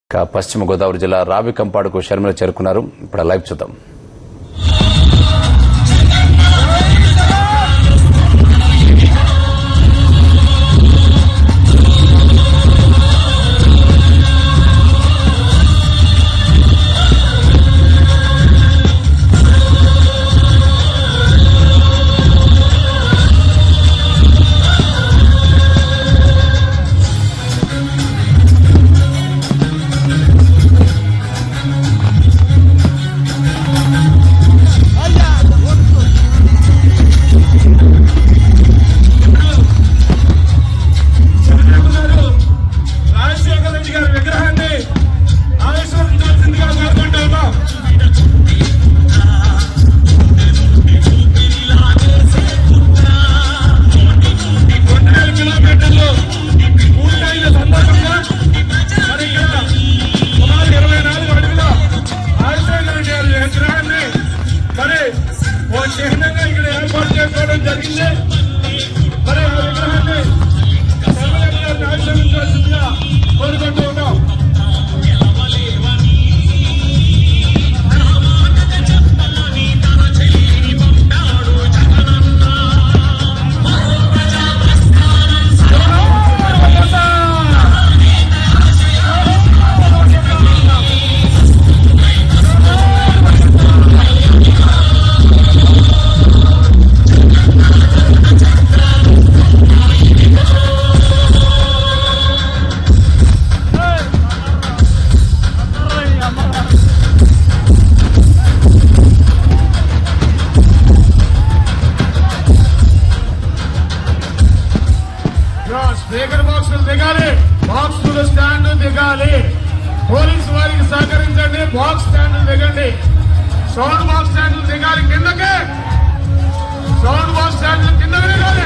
ఇక పశ్చిమ గోదావరి జిల్లా రావికంపాడుకు షర్మిల చేరుకున్నారు ఇప్పుడు ఆ లైవ్ చూద్దాం గారు రాజశేఖర రెడ్డి గారి విగ్రహాన్ని ఆవిష్కరించాల్సిందిగా కోరుకుంటూ ఉన్నాం రెండు వేల కిలోమీటర్లు పూర్తయిన సందర్భంగా మరి ఇక్కడ సుమారు ఇరవై నాలుగు అడుగుల రాజశేఖర రెడ్డి గారి విగ్రహాన్ని మరి ఓ చిహ్నంగా ఇక్కడ ఏర్పాటు చేసుకోవడం జరిగింది మరి ఆ విగ్రహాన్ని శర్మలరెడ్డి గారిని ఆశీర్వదించాల్సిందిగా కోరుకుంటూ ఉన్నాం స్పీకర్ బాక్స్ దిగాలి బాక్స్ స్టాండ్ దిగాలి పోలీసు వారికి సహకరించండి బాక్స్ స్టాండ్ దిగండి సౌండ్ బాక్స్ స్టాండ్ దిగాలి కిందకే సౌండ్ బాక్స్ స్టాండ్ కిందకి దిగాలి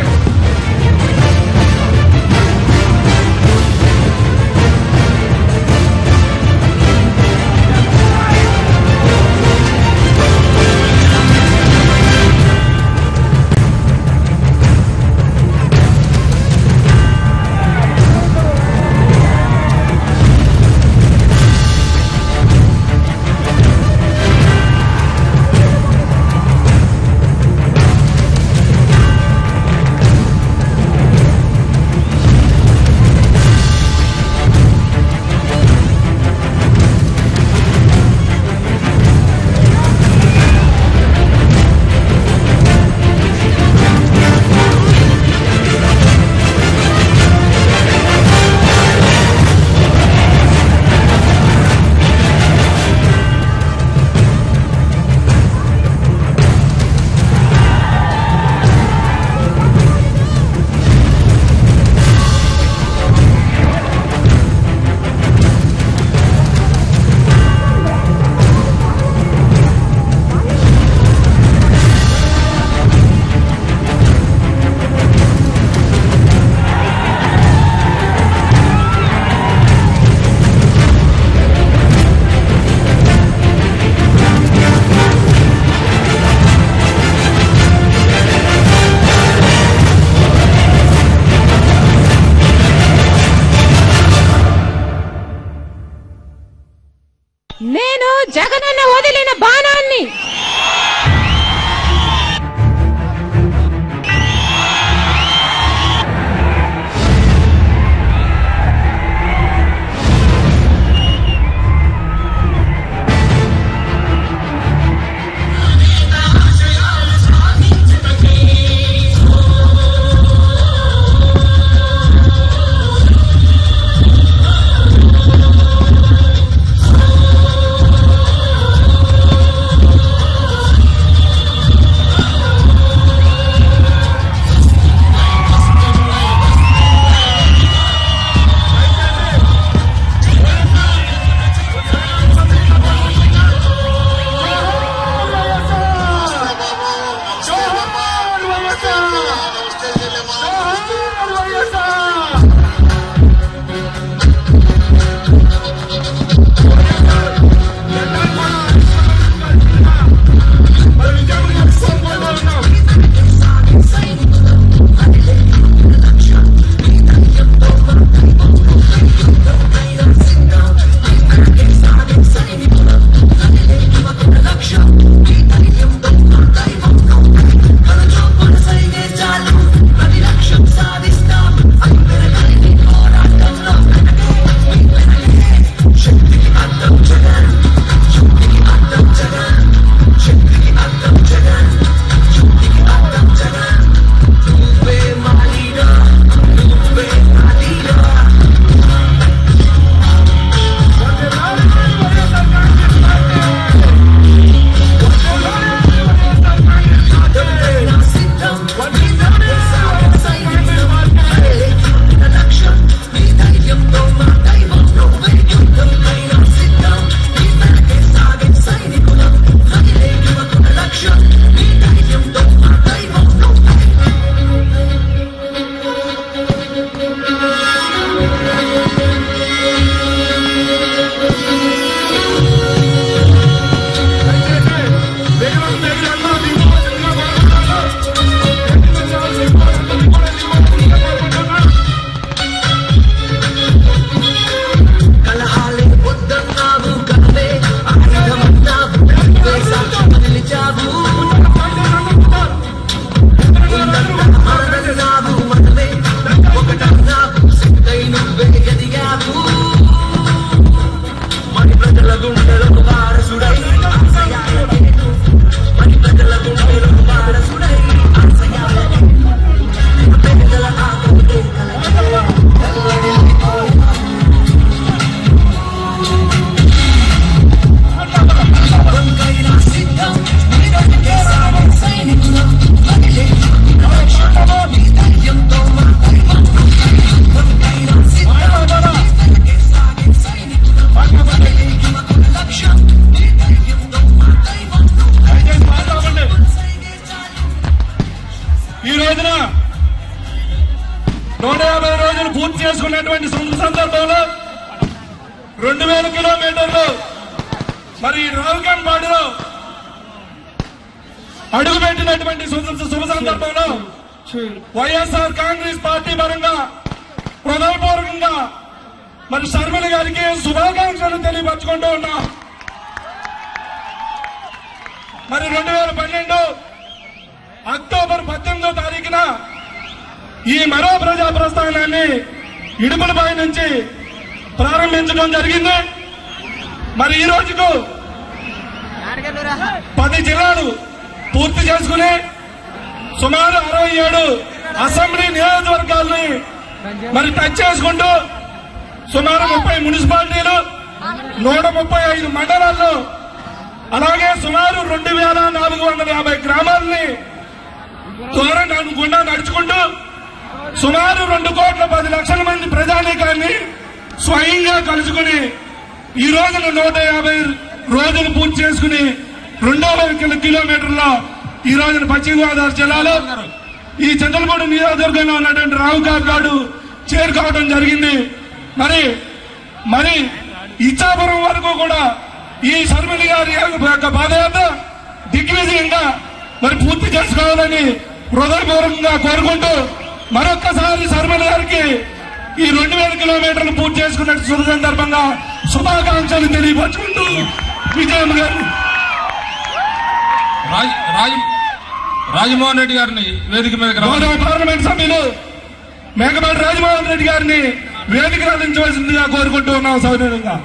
నేను జగనన్న వదిలిన బాణాన్ని ¡Vamos! దయచేసి మాట్లాడండి. ఈ రోజున నూట యాభై రోజులు పూర్తి చేసుకున్నటువంటి సం- సందర్భంలో రెండు వేల కిలోమీటర్లు మరి రావుకంపాడులో అడుగుపెట్టినటువంటి శుభ శుభ సందర్భంలో వైఎస్ఆర్ కాంగ్రెస్ పార్టీ పరంగా హృదయపూర్వకంగా మరి శర్మల గారికి శుభాకాంక్షలు తెలియపరచుకుంటూ ఉన్నాం మరి రెండు వేల పన్నెండు అక్టోబర్ పద్దెనిమిదో తారీఖున ఈ మరో ప్రజా ప్రస్థానాన్ని ఇడుపులపై నుంచి ప్రారంభించడం జరిగింది మరి ఈ రోజుకు పది జిల్లాలు పూర్తి చేసుకుని సుమారు అరవై ఏడు అసెంబ్లీ నియోజకవర్గాల్ని మరి టచ్ చేసుకుంటూ సుమారు ముప్పై మున్సిపాలిటీలు నూట ముప్పై ఐదు మండలాల్లో అలాగే సుమారు రెండు వేల నాలుగు వందల యాభై గ్రామాలని దూరం గుండా నడుచుకుంటూ సుమారు రెండు కోట్ల పది లక్షల మంది ప్రజానీకాన్ని స్వయంగా కలుసుకుని ఈ రోజున నూట యాభై రోజులు పూర్తి చేసుకుని రెండో కిలో కిలోమీటర్లో ఈ రోజున పశ్చిమ గోదావరి జిల్లాలో ఈ చింతలపూడి నియోజకవర్గంలో ఉన్నటువంటి రావుకార్ గాడు చేరుకోవడం జరిగింది మరి మరి ఇచ్చాపురం వరకు కూడా ఈ శర్మిలి గారి యొక్క పాదయాత్ర దిగ్విజయంగా మరి పూర్తి చేసుకోవాలని హృదయపూర్వకంగా కోరుకుంటూ మరొక్కసారి శర్మిలి గారికి ఈ రెండు వేల కిలోమీటర్లు పూర్తి చేసుకున్న శుభ సందర్భంగా శుభాకాంక్షలు తెలియపరచుకుంటూ విజయం గారు రాజ్ రాజ్ రాజమోహన్ రెడ్డి గారిని వేదిక మీదకి రావాలి గౌరవ పార్లమెంట్ సభ్యులు మేకపాటి రాజమోహన్ రెడ్డి గారిని వేదిక అందించవలసిందిగా కోరుకుంటూ ఉన్నాం సౌకర్యంగా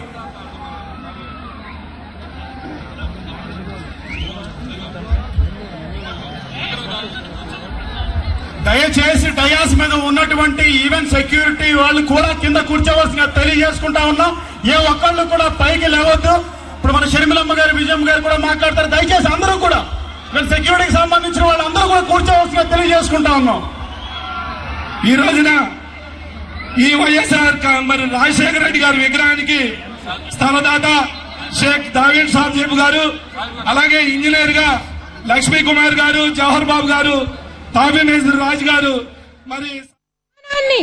దయచేసి డయాస్ మీద ఉన్నటువంటి ఈవెంట్ సెక్యూరిటీ వాళ్ళు కూడా కింద కూర్చోవలసిన తెలియజేసుకుంటా ఉన్నాం ఏ ఒక్కళ్ళు కూడా పైకి లేవద్దు ఇప్పుడు మన షర్మిలమ్మ గారు విజయమ్మ గారు కూడా మాట్లాడతారు దయచేసి అందరూ కూడా వీళ్ళ సెక్యూరిటీకి సంబంధించిన వాళ్ళందరూ కూడా కూర్చోవలసిన తెలియజేసుకుంటా ఉన్నాం ఈ రోజున ఈ వైఎస్ఆర్ కా- మరి రాజశేఖర రెడ్డి గారి విగ్రహానికి స్థలదాత షేక్ దావీద్ సాహెబ్ గారు అలాగే ఇంజనీర్ గా లక్ష్మీ కుమార్ గారు జవహర్ బాబు గారు తాబినేశ్వర్ రాజు గారు మరి బాణాన్ని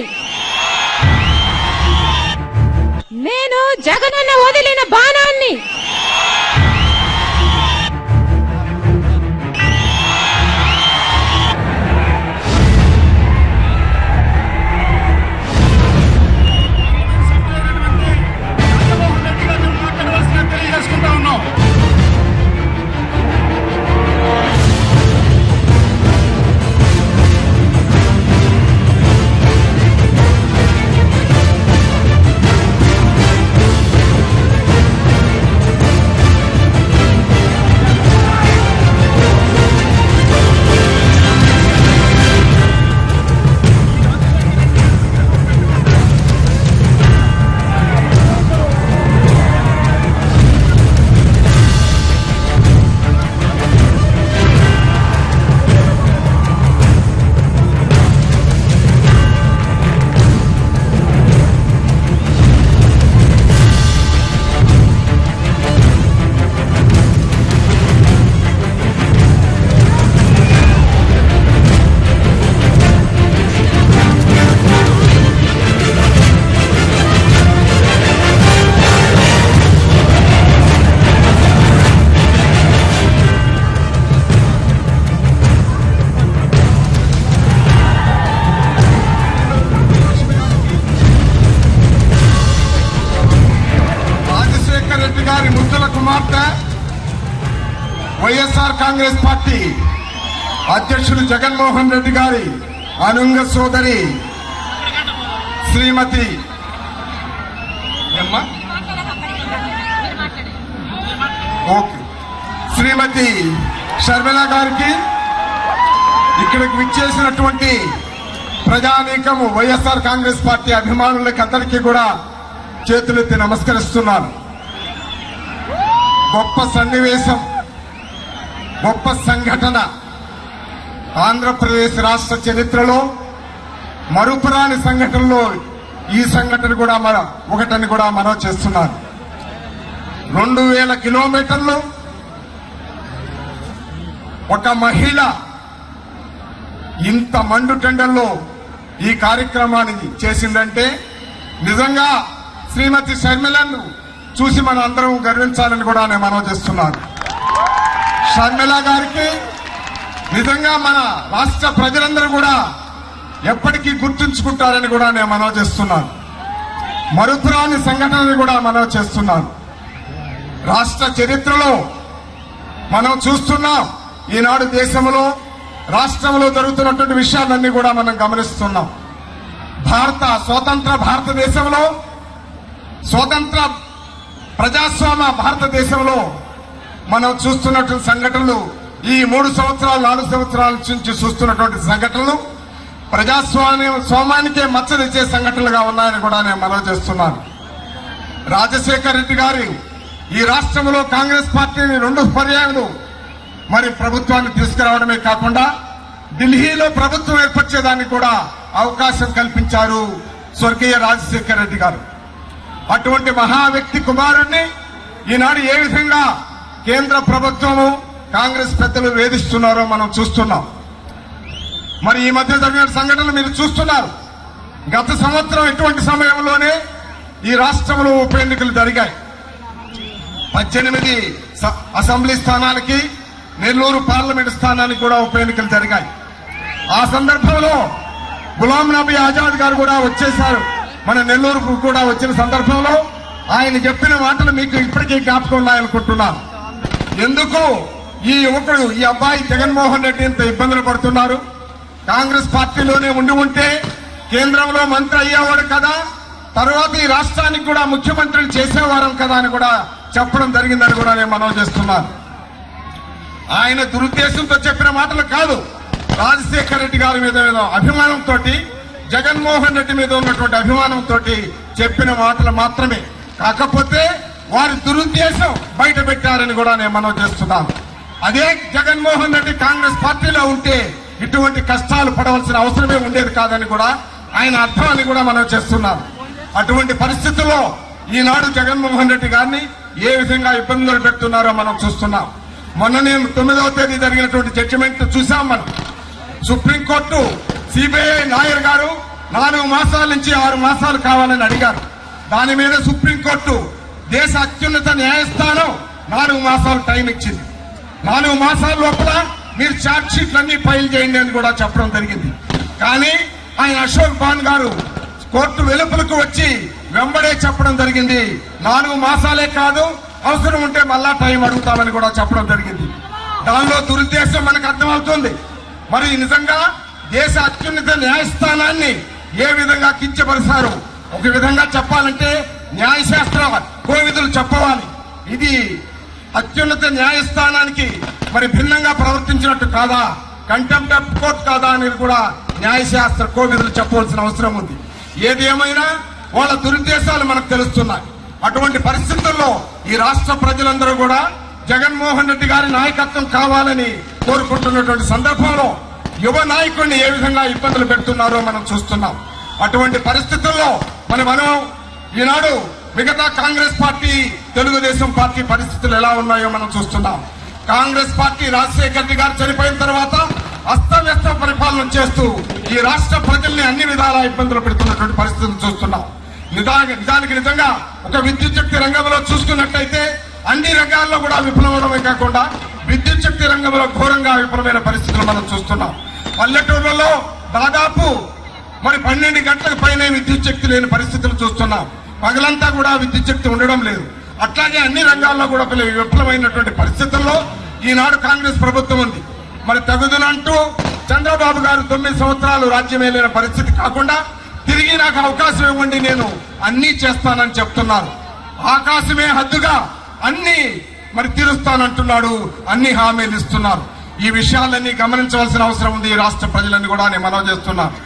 నేను జగనన్న వదిలిన బాణాన్ని జగన్మోహన్ రెడ్డి గారిని మాట్లాడవలసిన తెలియజేసుకుంటా ఉన్నాం రాజశేఖర్ రెడ్డి గారి ముద్దుల కుమార్తె వైఎస్ఆర్ కాంగ్రెస్ పార్టీ అధ్యక్షుడు జగన్మోహన్ రెడ్డి గారి అనుంగ సోదరి శ్రీమతి ఏమ్మా? ఓకే శ్రీమతి షర్మిల గారికి ఇక్కడికి విచ్చేసినటువంటి ప్రజానీకము వైఎస్ఆర్ కాంగ్రెస్ పార్టీ అభిమానులకి అందరికీ కూడా చేతులెత్తి నమస్కరిస్తున్నాను గొప్ప సన్నివేశం గొప్ప సంఘటన ఆంధ్రప్రదేశ్ రాష్ట్ర చరిత్రలో మరుపురాని సంఘటనలో ఈ సంఘటన కూడా మన ఒకటని కూడా మనం చేస్తున్నాను రెండు వేల కిలోమీటర్లు ఒక మహిళ ఇంత మండు టెండర్లో ఈ కార్యక్రమాన్ని చేసిందంటే నిజంగా శ్రీమతి షర్మిలను చూసి మన అందరం గర్వించాలని కూడా నేను మనవి చేస్తున్నాను షర్మిల గారికి నిజంగా మన రాష్ట్ర ప్రజలందరూ కూడా ఎప్పటికీ గుర్తుంచుకుంటారని కూడా నేను మనవి చేస్తున్నాను మరుపురాని సంఘటనని కూడా మనవి చేస్తున్నాను రాష్ట్ర చరిత్రలో మనం చూస్తున్నాం ఈనాడు దేశంలో రాష్ట్రంలో జరుగుతున్నటువంటి విషయాలన్నీ కూడా మనం గమనిస్తున్నాం భారత స్వతంత్ర భారతదేశంలో స్వతంత్ర ప్రజాస్వామ్య భారతదేశంలో మనం చూస్తున్నటువంటి సంఘటనలు ఈ మూడు సంవత్సరాలు నాలుగు సంవత్సరాల నుంచి చూస్తున్నటువంటి సంఘటనలు ప్రజాస్వామ్య స్వామానికే మచ్చ తెచ్చే సంఘటనలుగా ఉన్నాయని కూడా నేను మనవి చేస్తున్నాను రాజశేఖర రెడ్డి గారి ఈ రాష్ట్రంలో కాంగ్రెస్ పార్టీని రెండు పర్యాయాలు మరి ప్రభుత్వాన్ని తీసుకురావడమే కాకుండా ఢిల్లీలో ప్రభుత్వం ఏర్పరిచేదానికి కూడా అవకాశం కల్పించారు స్వర్గీయ రాజశేఖర రెడ్డి గారు అటువంటి మహా వ్యక్తి కుమారుణ్ణి ఈనాడు ఏ విధంగా కేంద్ర ప్రభుత్వము కాంగ్రెస్ పెద్దలు వేధిస్తున్నారో మనం చూస్తున్నాం మరి ఈ మధ్య జరిగిన సంఘటనలు మీరు చూస్తున్నారు గత సంవత్సరం ఇటువంటి సమయంలోనే ఈ రాష్ట్రంలో ఉప ఎన్నికలు జరిగాయి పద్దెనిమిది స- అసెంబ్లీ స్థానాలకి నెల్లూరు పార్లమెంట్ స్థానానికి కూడా ఉప ఎన్నికలు జరిగాయి ఆ సందర్భంలో గులాం నబీ ఆజాద్ గారు కూడా వచ్చేశారు మన నెల్లూరుకు కూడా వచ్చిన సందర్భంలో ఆయన చెప్పిన మాటలు మీకు ఇప్పటికీ జ్ఞాపకం ఉన్నాయనుకుంటున్నాను ఎందుకు ఈ యువకుడు ఈ అబ్బాయి జగన్మోహన్ రెడ్డి ఇంత ఇబ్బందులు పడుతున్నారు కాంగ్రెస్ పార్టీలోనే ఉండి ఉంటే కేంద్రంలో మంత్రి అయ్యేవాడు కదా తర్వాత ఈ రాష్ట్రానికి కూడా ముఖ్యమంత్రిని చేసేవారం కదా అని కూడా చెప్పడం జరిగిందని కూడా నేను మనవి చేస్తున్నాను ఆయన దురుద్దేశంతో చెప్పిన మాటలు కాదు రాజశేఖర రెడ్డి గారి మీద ఏదో అభిమానంతో జగన్మోహన్ రెడ్డి మీద ఉన్నటువంటి అభిమానంతో చెప్పిన మాటలు మాత్రమే కాకపోతే వారి దురుద్దేశం బయట పెట్టారని కూడా నేను మనవి చేస్తున్నాను అదే జగన్మోహన్ రెడ్డి కాంగ్రెస్ పార్టీలో ఉంటే ఇటువంటి కష్టాలు పడవలసిన అవసరమే ఉండేది కాదని కూడా ఆయన అర్థాన్ని కూడా మనం చేస్తున్నాం అటువంటి పరిస్థితుల్లో ఈనాడు జగన్మోహన్ రెడ్డి గారిని ఏ విధంగా ఇబ్బందులు పెడుతున్నారో మనం చూస్తున్నాం మొన్న నేను తొమ్మిదవ తేదీ జరిగినటువంటి జడ్జిమెంట్ చూసాం మనం సుప్రీంకోర్టు సిబిఐ లాయర్ గారు నాలుగు మాసాల నుంచి ఆరు మాసాలు కావాలని అడిగారు దాని మీద సుప్రీంకోర్టు దేశ అత్యున్నత న్యాయస్థానం నాలుగు మాసాలు టైం ఇచ్చింది నాలుగు మాసాల లోపల మీరు ఛార్జ్ షీట్లన్నీ ఫైల్ చేయండి అని కూడా చెప్పడం జరిగింది కానీ ఆయన అశోక్ బాన్ గారు కోర్టు వెలుపలకు వచ్చి వెంబడే చెప్పడం జరిగింది నాలుగు మాసాలే కాదు అవసరం ఉంటే మళ్ళా టైం అడుగుతామని కూడా చెప్పడం జరిగింది దానిలో దురుద్దేశం మనకు అర్థమవుతుంది మరి నిజంగా దేశ అత్యున్నత న్యాయస్థానాన్ని ఏ విధంగా కించపరిచారు ఒక విధంగా చెప్పాలంటే న్యాయశాస్త్ర కోవిధులు చెప్పవాలి ఇది అత్యున్నత న్యాయస్థానానికి మరి భిన్నంగా ప్రవర్తించినట్టు కాదా కంటెంప్ట్ ఆఫ్ కోర్ట్ కాదా అనేది కూడా న్యాయశాస్త్ర కోవిధులు చెప్పవలసిన అవసరం ఉంది ఏది ఏమైనా వాళ్ళ దురుద్దేశాలు మనకు తెలుస్తున్నాయి అటువంటి పరిస్థితుల్లో ఈ రాష్ట్ర ప్రజలందరూ కూడా జగన్మోహన్ రెడ్డి గారి నాయకత్వం కావాలని కోరుకుంటున్నటువంటి సందర్భంలో యువ నాయకుడిని ఏ విధంగా ఇబ్బందులు పెడుతున్నారో మనం చూస్తున్నాం అటువంటి పరిస్థితుల్లో మరి మనం ఈనాడు మిగతా కాంగ్రెస్ పార్టీ తెలుగుదేశం పార్టీ పరిస్థితులు ఎలా ఉన్నాయో మనం చూస్తున్నాం కాంగ్రెస్ పార్టీ రాజశేఖర రెడ్డి గారు చనిపోయిన తర్వాత అస్తవ్యస్త పరిపాలన చేస్తూ ఈ రాష్ట్ర ప్రజల్ని అన్ని విధాలా ఇబ్బందులు పెడుతున్నటువంటి పరిస్థితులు చూస్తున్నాం నిజా- నిజానికి నిజంగా ఒక విద్యుత్ శక్తి రంగంలో చూసుకున్నట్టయితే అన్ని రంగాల్లో కూడా విఫలమవడమే కాకుండా విద్యుత్ శక్తి రంగంలో ఘోరంగా విఫలమైన పరిస్థితులు మనం చూస్తున్నాం పల్లెటూర్లలో దాదాపు మరి పన్నెండు గంటలకు పైన విద్యుత్ శక్తి లేని పరిస్థితులు చూస్తున్నాం పగలంతా కూడా విద్యుత్ శక్తి ఉండడం లేదు అట్లాగే అన్ని రంగాల్లో కూడా పిల్ల- విఫలమైనటువంటి పరిస్థితుల్లో ఈనాడు కాంగ్రెస్ ప్రభుత్వం ఉంది మరి తగుదనంటూ చంద్రబాబు గారు తొమ్మిది సంవత్సరాలు రాజ్యం ఏలిన పరిస్థితి కాకుండా తిరిగి నాకు అవకాశం ఇవ్వండి నేను అన్ని చేస్తానని చెప్తున్నారు ఆకాశమే హద్దుగా అన్ని మరి తీరుస్తానంటున్నాడు అన్ని హామీలు ఇస్తున్నారు ఈ విషయాలన్నీ గమనించవలసిన అవసరం ఉంది ఈ రాష్ట్ర ప్రజలన్నీ కూడా నేను మనవి చేస్తున్నాను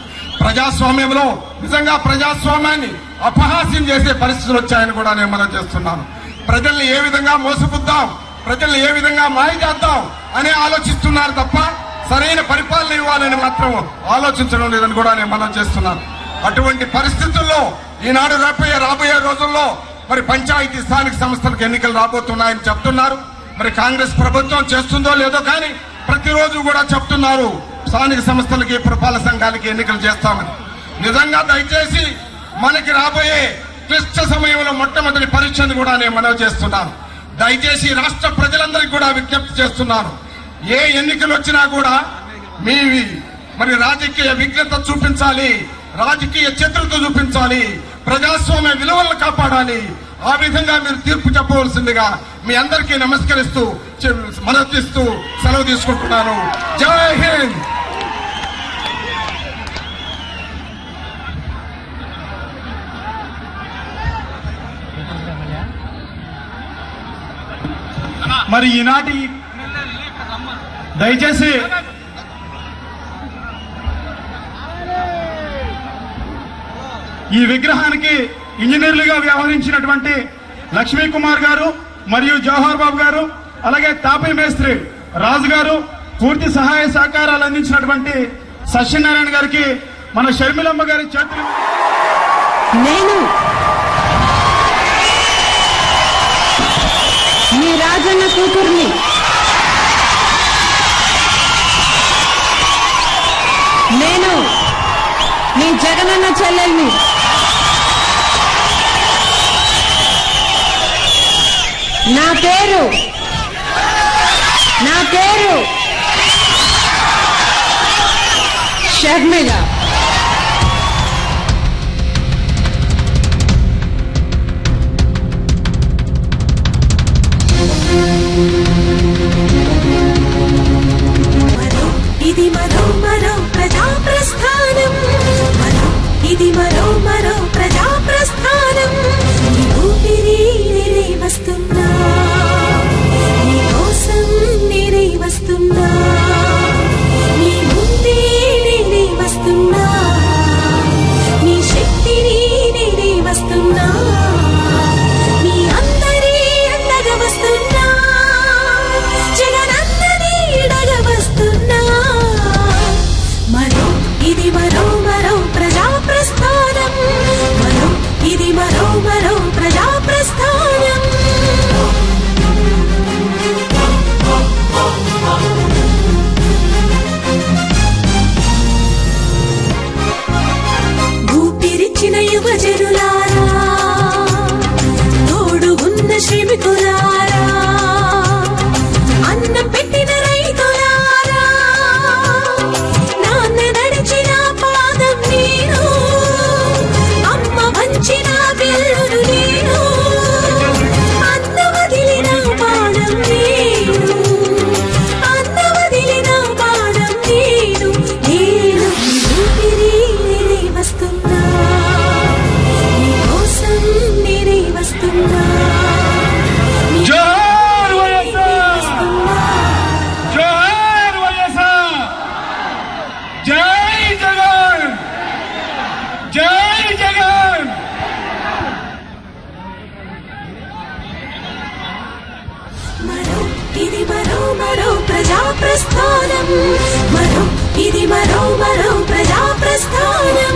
ప్రజాస్వామ్యంలో నిజంగా ప్రజాస్వామ్యాన్ని అపహాస్యం చేసే పరిస్థితులు వచ్చాయని కూడా నేను మనం చేస్తున్నాను ప్రజల్ని ఏ విధంగా మోసపుద్దాం ప్రజల్ని ఏ విధంగా మాయ చేద్దాం అని ఆలోచిస్తున్నారు తప్ప సరైన పరిపాలన ఇవ్వాలని మాత్రం ఆలోచించడం లేదని కూడా నేను మనం చేస్తున్నాను అటువంటి పరిస్థితుల్లో ఈనాడు రాబోయే రాబోయే రోజుల్లో మరి పంచాయతీ స్థానిక సంస్థలకు ఎన్నికలు రాబోతున్నాయని చెప్తున్నారు మరి కాంగ్రెస్ ప్రభుత్వం చేస్తుందో లేదో కానీ ప్రతిరోజు కూడా చెప్తున్నారు స్థానిక సంస్థలకి పురపాలక సంఘాలకి ఎన్నికలు చేస్తామని నిజంగా దయచేసి మనకి రాబోయే క్లిష్ట సమయంలో మొట్టమొదటి పరీక్షను కూడా నేను మనవి చేస్తున్నాను దయచేసి రాష్ట్ర ప్రజలందరికీ కూడా విజ్ఞప్తి చేస్తున్నాను ఏ ఎన్నికలు వచ్చినా కూడా మీ మరి రాజకీయ విఘ్నత చూపించాలి రాజకీయ చతురత చూపించాలి ప్రజాస్వామ్య విలువలను కాపాడాలి ఆ విధంగా మీరు తీర్పు చెప్పవలసిందిగా మీ అందరికీ నమస్కరిస్తూ చె- మనసిస్తూ సెలవు తీసుకుంటున్నాను జై హింద్ మరి ఈనాటి దయచేసి ఈ విగ్రహానికి ఇంజనీర్లుగా వ్యవహరించినటువంటి లక్ష్మీ కుమార్ గారు మరియు జవహర్ బాబు గారు అలాగే తాపీ మేస్త్రి రాజు గారు పూర్తి సహాయ సహకారాలు అందించినటువంటి సత్యనారాయణ గారికి మన షర్మిలమ్మ గారి చేతులు నేను మీ రాజన్న కూతుర్ని నేను మీ జగనన్న చెల్లెల్ని నా పేరు నా పేరు షర్మిల మరో ఇది మరో మరో ప్రజా ప్రస్థానం మరో ఇది మరో మరో ప్రజా ప్రస్థానం ఈ ఊపిరి నేనే వస్తున్నా నీ కోసం నేనే వస్తున్నా నీ ముందే నేనే వస్తున్నా నీ శక్తిని నేనే వస్తున్నా నీ అందరి అండగా వస్తున్నా జగనందరి ఇడగా వస్తున్నా మరో ఇది మరో మరో ప్రజా ప్రస్థానం మరో ఇది మరో మరో ప్రజా ప్రస్థానం ఊపిరిచ్చిన యువజనులారా తోడు ఉన్న శ్రమికులారా అన్నం పెట్టిన రైతులారా నాన్న నడిచిన పాదం నేను అమ్మ వంచిన బిల్లును నేను అన్న వదిలిన పాదం నేను అన్న వదిలిన పాదం నేను నేను నీ ఊపిరి నేనే వస్తున్నా నీ కోసం నేనే వస్తున్నా నీ జోహార్ వైఎస్ఆర్ వస్తున్నా జోహార్ వైఎస్ఆర్ జై జగన్ జై జగన్ మరో ఇది మరో మరో ప్రజా ప్రస్థానం మరో ఇది మరో మరో ప్రజా ప్రస్థానం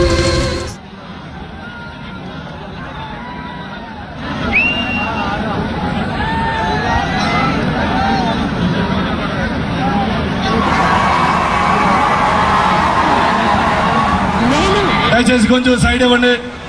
నేను దయచేసి కొంచెం సైడ్ ఇవ్వండి